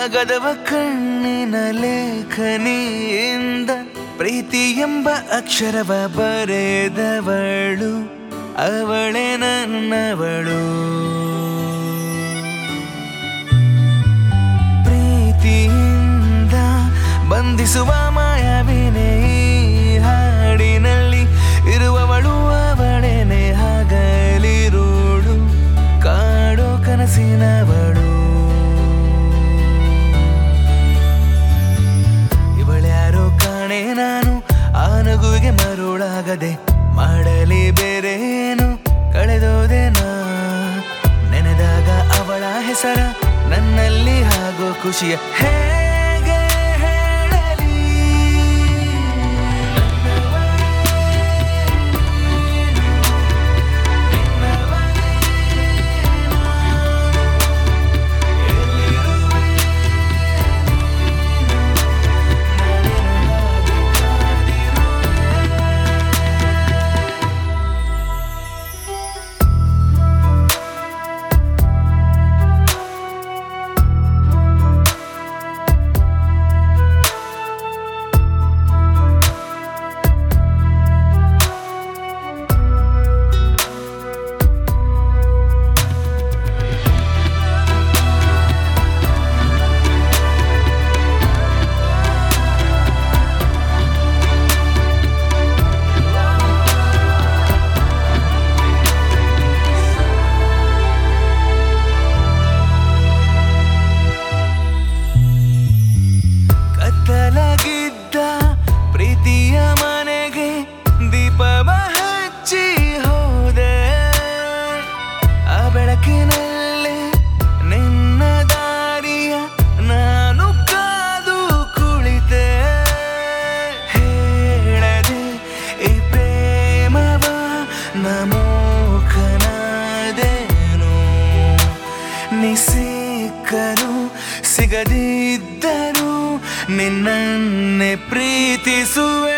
ಕಾಗದವ ಕಣ್ಣಿನ ಲೇಖನಿಯಿಂದ ಪ್ರೀತಿ ಎಂಬ ಅಕ್ಷರವ ಬರೆದವಳು ಅವಳೇ ನನ್ನವಳು ಪ್ರೀತಿಯಿಂದ ಬಂಧಿಸುವ ಮಾಯವಿನೇ ಈ ಹಾಡಿನಲ್ಲಿ ಇರುವವಳು ಅವಳೇನೆ ಹಗಲಿರುಳು ಕಾಡೋ ಕನಸಿನವಳು ಇವಳ್ಯಾರೋ ಕಾಣೆ ನಾನು ಆ ನಗುವಿಗೆ ಮರುಳಾಗದೆ ಮಾಡಲಿ ಬೇರೇನು ಕಳೆದೋದೆ ನಾ ನೆನೆದಾಗ ಅವಳ ಹೆಸರ ನನ್ನಲ್ಲಿ ಆಗೋ ಖುಷಿಯ ಹೇಗೆ ಹೇಳಲಿ ಕತ್ತಲಾಗಿದ್ದ ಪ್ರೀತಿಯ ಮನೆಗೆ ದೀಪವ ಹಚ್ಚಿ ಹೋದೆ ಆ ಬೆಳಕಿನಲ್ಲಿ ನಿನ್ನ ದಾರಿಯ ನಾನು ಕಾದು ಕುಳಿತೆ ಹೇಳದೆ ಈ ಪ್ರೇಮವ ನಮೋಖನಾದೇನು ನೀ ಸಿಕ್ಕರು ಸಿಗದಿದ್ದರು ನಿನ್ನನ್ನೇ ಪ್ರೀತಿಸುವೆ